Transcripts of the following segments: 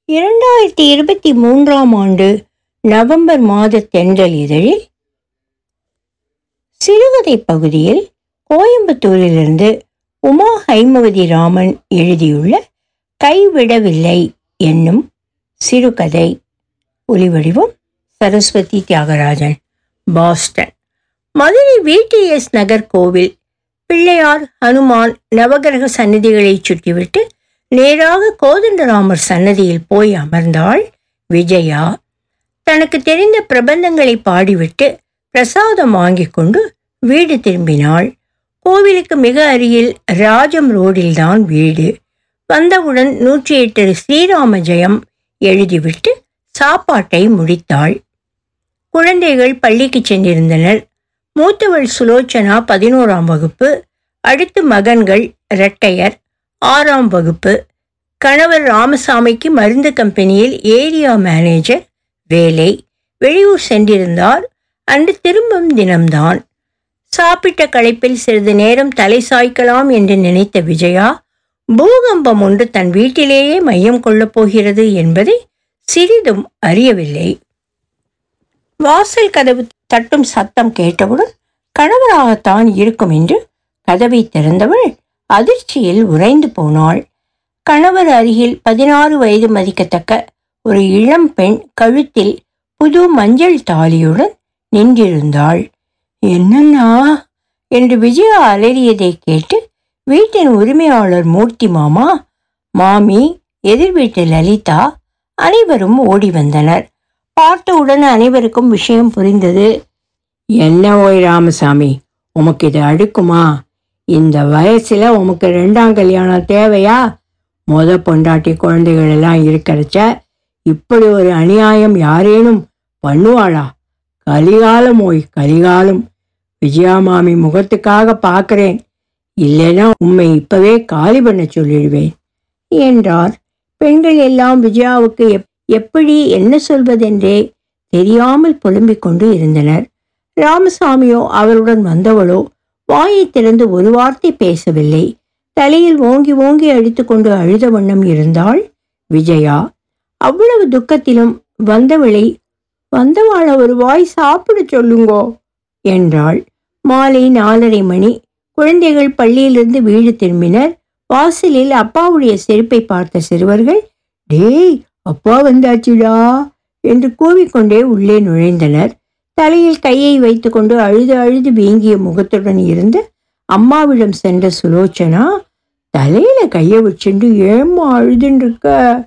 இரண்டாயிரத்தி இருபத்தி மூன்றாம் ஆண்டு நவம்பர் மாத தென்றல் இதழில் சிறுகதை பகுதியில் கோயம்புத்தூரிலிருந்து உமா ஹைமவதி ராமன் எழுதியுள்ள கைவிடவில்லை என்னும் சிறுகதை ஒலிவடிவம் சரஸ்வதி தியாகராஜன் பாஸ்டன் மதுரை விடிஎஸ் நகர் கோவில் பிள்ளையார் ஹனுமான் நவகிரக சன்னதிகளை சுற்றிவிட்டு நேராக கோதண்டராமர் சன்னதியில் போய் அமர்ந்தாள் விஜயா தனக்கு தெரிந்த பிரபந்தங்களை பாடிவிட்டு பிரசாதம் வாங்கிக் கொண்டு வீடு திரும்பினாள் கோவிலுக்கு மிக அருகில் ராஜம் ரோடில்தான் வீடு வந்தவுடன் நூற்றி எட்டு ஸ்ரீராம ஜெயம் எழுதிவிட்டு சாப்பாட்டை முடித்தாள் குழந்தைகள் பள்ளிக்கு சென்றிருந்தனர் மூத்தவள் சுலோச்சனா பதினோராம் வகுப்பு அடுத்து மகன்கள் இரட்டையர் ஆறாம் வகுப்பு கணவர் ராமசாமிக்கு மருந்து கம்பெனியில் ஏரியா மேனேஜர் வேலை வெளியூர் சென்றிருந்தார் அன்று திரும்பும் தினம்தான் சாப்பிட்ட களைப்பில் சிறிது நேரம் தலை சாய்க்கலாம் என்று நினைத்த விஜயா பூகம்பம் ஒன்று தன் வீட்டிலேயே மையம் கொள்ளப் போகிறது என்பதை சிறிதும் அறியவில்லை வாசல் கதவு தட்டும் சத்தம் கேட்டவுடன் கணவராகத்தான் இருக்கும் என்று கதவை திறந்தவள் அதிர்ச்சியில் உறைந்து போனாள் கணவர் அருகில் பதினாறு வயது மதிக்கத்தக்க ஒரு இளம் பெண் கழுத்தில் புது மஞ்சள் தாலியுடன் நின்றிருந்தாள் என்னன்னா என்று விஜயா அலறியதை கேட்டு வீட்டின் உரிமையாளர் மூர்த்தி மாமா மாமி எதிர் வீட்டு லலிதா அனைவரும் ஓடி வந்தனர் பார்த்தவுடன் அனைவருக்கும் விஷயம் புரிந்தது என்ன ஓய் ராமசாமி உமக்கு இது அடுக்குமா இந்த வயசுல உமக்கு ரெண்டாம் கல்யாணம் தேவையா முத பொண்டாட்டி குழந்தைகள் எல்லாம் இருக்கிறச்ச இப்படி ஒரு அநியாயம் யாரேனும் பண்ணுவாளா கலிகாலம் ஓய் கலிகாலம் விஜயா மாமி முகத்துக்காக பார்க்கிறேன் இல்லைன்னா உம்மை இப்பவே காலி பண்ண சொல்லிடுவேன் என்றார் பெண்கள் எல்லாம் விஜயாவுக்கு எப் எப்படி என்ன சொல்வதென்றே தெரியாமல் புலம்பிக் கொண்டு இருந்தனர் ராமசாமியோ அவருடன் வந்தவளோ வாயை திறந்து ஒரு வார்த்தை பேசவில்லை தலையில் ஓங்கி ஓங்கி அடித்துக்கொண்டு அழுத வண்ணம் இருந்தாள் விஜயா அவ்வளவு துக்கத்திலும் வந்தவளை வந்தவாள ஒரு வாய் சாப்பிட சொல்லுங்கோ என்றாள் மாலை நாலரை மணி குழந்தைகள் பள்ளியிலிருந்து வீடு திரும்பினர் வாசலில் அப்பாவுடைய செருப்பை பார்த்த சிறுவர்கள் டேய் அப்பா வந்தாச்சுடா என்று கூவிக்கொண்டே உள்ளே நுழைந்தனர் தலையில் கையை வைத்துக்கொண்டு அழுது அழுது வீங்கிய முகத்துடன் இருந்த அம்மாவிடம் சென்ற சுலோச்சனா தலையில கையை வச்சுண்டு ஏம்மா அழுதுன்னு இருக்க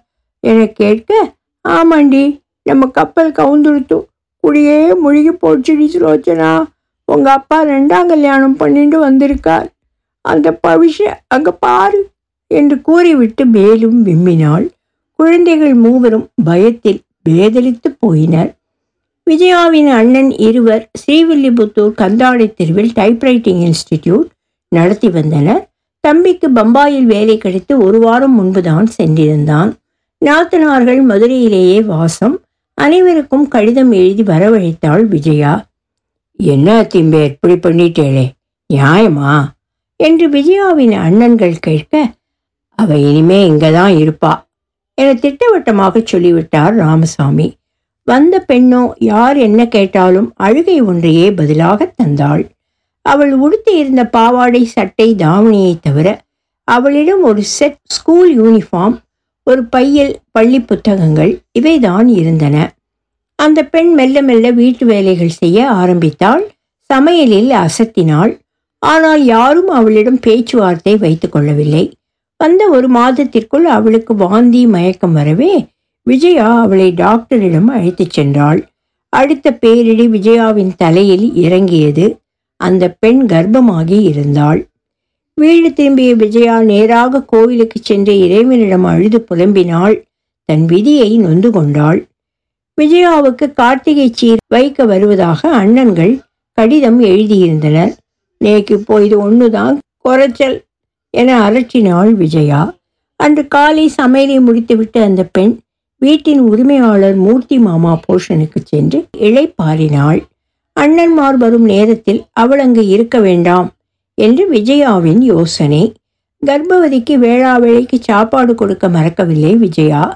என கேட்க ஆமாண்டி நம்ம கப்பல் கவுந்துடுத்தும் குடியே முழுகி போச்சுடி சுலோச்சனா உங்க அப்பா ரெண்டாம் கல்யாணம் பண்ணிட்டு வந்திருக்கார் அந்த பவிஷ அங்க பாரு என்று கூறிவிட்டு மேலும் விம்மினாள் குழந்தைகள் மூவரும் பயத்தில் பேதலித்து போயினர் விஜயாவின் அண்ணன் இருவர் ஸ்ரீவில்லிபுத்தூர் கந்தாடை தெருவில் டைப்ரைட்டிங் இன்ஸ்டிடியூட் நடத்தி வந்தனர் தம்பிக்கு பம்பாயில் வேலை கிடைத்து ஒரு வாரம் முன்புதான் சென்றிருந்தான் நாத்தனார்கள் மதுரையிலேயே வாசம் அனைவருக்கும் கடிதம் எழுதி வரவழைத்தாள் விஜயா என்ன திம்பே எப்படி பண்ணிட்டேளே நியாயமா என்று விஜயாவின் அண்ணன்கள் கேட்க அவ இனிமே இங்கதான் இருப்பா என திட்டவட்டமாக சொல்லிவிட்டார் ராமசாமி வந்த பெண்ணோ யார் என்ன கேட்டாலும் அழுகை ஒன்றையே பதிலாக தந்தாள் அவள் உடுத்தி இருந்த பாவாடை சட்டை தாவணியை தவிர அவளிடம் ஒரு செட் ஸ்கூல் யூனிஃபார்ம் ஒரு பையில் பள்ளி புத்தகங்கள் இவைதான் இருந்தன அந்த பெண் மெல்ல மெல்ல வீட்டு வேலைகள் செய்ய ஆரம்பித்தாள் சமையலில் அசத்தினாள் ஆனால் யாரும் அவளிடம் பேச்சுவார்த்தை வைத்துக் கொள்ளவில்லை வந்த ஒரு மாதத்திற்குள் அவளுக்கு வாந்தி மயக்கம் வரவே விஜயா அவளை டாக்டரிடம் அழைத்துச் சென்றாள் அடுத்த பேரிடி விஜயாவின் தலையில் இறங்கியது அந்த பெண் கர்ப்பமாகி இருந்தாள் வீடு திரும்பிய விஜயா நேராக கோவிலுக்கு சென்று இறைவனிடம் அழுது புலம்பினாள் தன் விதியை நொந்து கொண்டாள் விஜயாவுக்கு கார்த்திகை சீர் வைக்க வருவதாக அண்ணன்கள் கடிதம் எழுதியிருந்தனர் நேக்கு இப்போ இது ஒண்ணுதான் குறைச்சல் என அரற்றினாள் விஜயா அன்று காலை சமையலை முடித்துவிட்டு அந்த பெண் வீட்டின் உரிமையாளர் மூர்த்தி மாமா போஷனுக்கு சென்று இளைப்பாறினாள் அண்ணன்மார் வரும் நேரத்தில் அவள் அங்கு இருக்க வேண்டாம் என்று விஜயாவின் யோசனை கர்ப்பவதிக்கு வேளா வேளைக்கு சாப்பாடு கொடுக்க மறக்கவில்லை விஜயா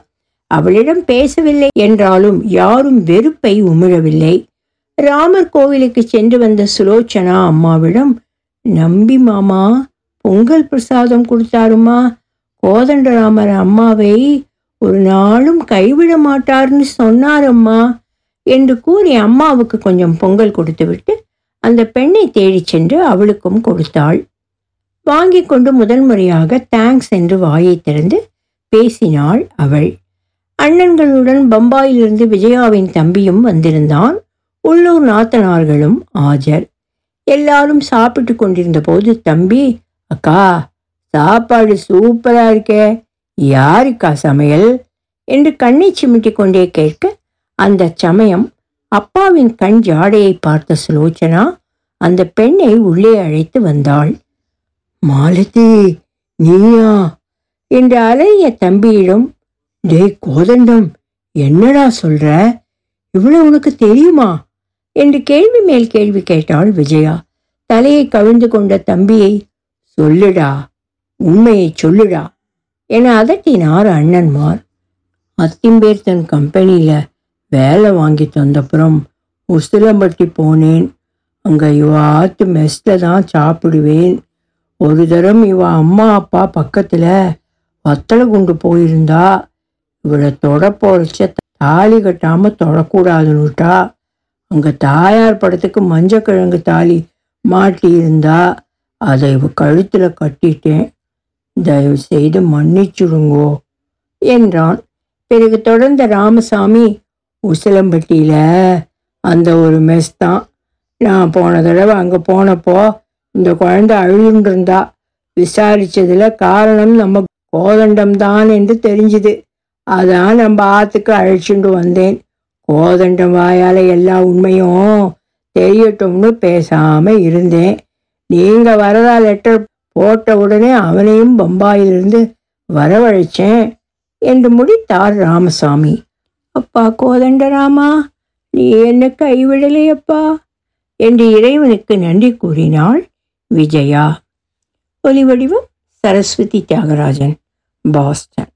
அவளிடம் பேசவில்லை என்றாலும் யாரும் வெறுப்பை உமிழவில்லை ராமர் கோவிலுக்கு சென்று வந்த சுலோச்சனா அம்மாவிடம் நம்பி மாமா பொங்கல் பிரசாதம் கொடுத்தாருமா கோதண்டராமர் அம்மாவை ஒரு நாளும் கைவிட மாட்டார்னு சொன்னாரம்மா என்று கூறி அம்மாவுக்கு கொஞ்சம் பொங்கல் கொடுத்துவிட்டு அந்த பெண்ணை தேடிச் சென்று அவளுக்கும் கொடுத்தாள் வாங்கி கொண்டு முதல் முறையாக தேங்க்ஸ் என்று வாயை திறந்து பேசினாள் அவள் அண்ணன்களுடன் பம்பாயிலிருந்து விஜயாவின் தம்பியும் வந்திருந்தான் உள்ளூர் நாத்தனார்களும் ஆஜர் எல்லாரும் சாப்பிட்டு கொண்டிருந்த போது தம்பி அக்கா சாப்பாடு சூப்பரா இருக்கே யாருக்கா சமையல் என்று கண்ணை சிமிட்டி கொண்டே கேட்க அந்த சமயம் அப்பாவின் கண் ஜாடையை பார்த்த சுலோச்சனா அந்த பெண்ணை உள்ளே அழைத்து வந்தாள் மாலதி நீயா என்று அலைய தம்பியிடம் டேய் கோதண்டம் என்னடா சொல்ற இவ்வளவு உனக்கு தெரியுமா என்று கேள்வி மேல் கேள்வி கேட்டாள் விஜயா தலையை கவிழ்ந்து கொண்ட தம்பியை சொல்லுடா உண்மையை சொல்லுடா என அதட்டினார் அண்ணன்மார் அத்திம்பேர் தன் கம்பெனியில வேலை வாங்கி தந்தப்புறம் உசிலம்பட்டி போனேன் அங்க இவ ஆத்து மெஸ்ல தான் சாப்பிடுவேன் ஒரு தரம் இவ அம்மா அப்பா பக்கத்துல வத்தலை குண்டு போயிருந்தா இவளை தொட போறச்ச தாலி கட்டாம தொடக்கூடாதுன்னுட்டா அங்க தாயார் படத்துக்கு மஞ்சக்கிழங்கு தாலி மாட்டி இருந்தா அதை இவ கழுத்துல கட்டிட்டேன் தயவு செய்து மன்னிச்சுடுங்கோ என்றான் பிறகு தொடர்ந்த ராமசாமி உசிலம்பட்டியில அந்த ஒரு மெஸ் தான் நான் போன தடவை அங்கே போனப்போ இந்த குழந்தை அழுதுன்னு இருந்தா விசாரிச்சதுல காரணம் நம்ம கோதண்டம் தான் என்று தெரிஞ்சுது அதான் நம்ம ஆத்துக்கு அழைச்சிட்டு வந்தேன் கோதண்டம் வாயால எல்லா உண்மையும் தெரியட்டும்னு பேசாம இருந்தேன் நீங்க வரதா லெட்டர் போட்ட உடனே அவனையும் பம்பாயிலிருந்து வரவழைச்சேன் என்று முடித்தார் ராமசாமி அப்பா கோதண்டராமா நீ என்ன கைவிடலையப்பா என்று இறைவனுக்கு நன்றி கூறினாள் விஜயா ஒலிவடிவம் சரஸ்வதி தியாகராஜன் பாஸ்டன்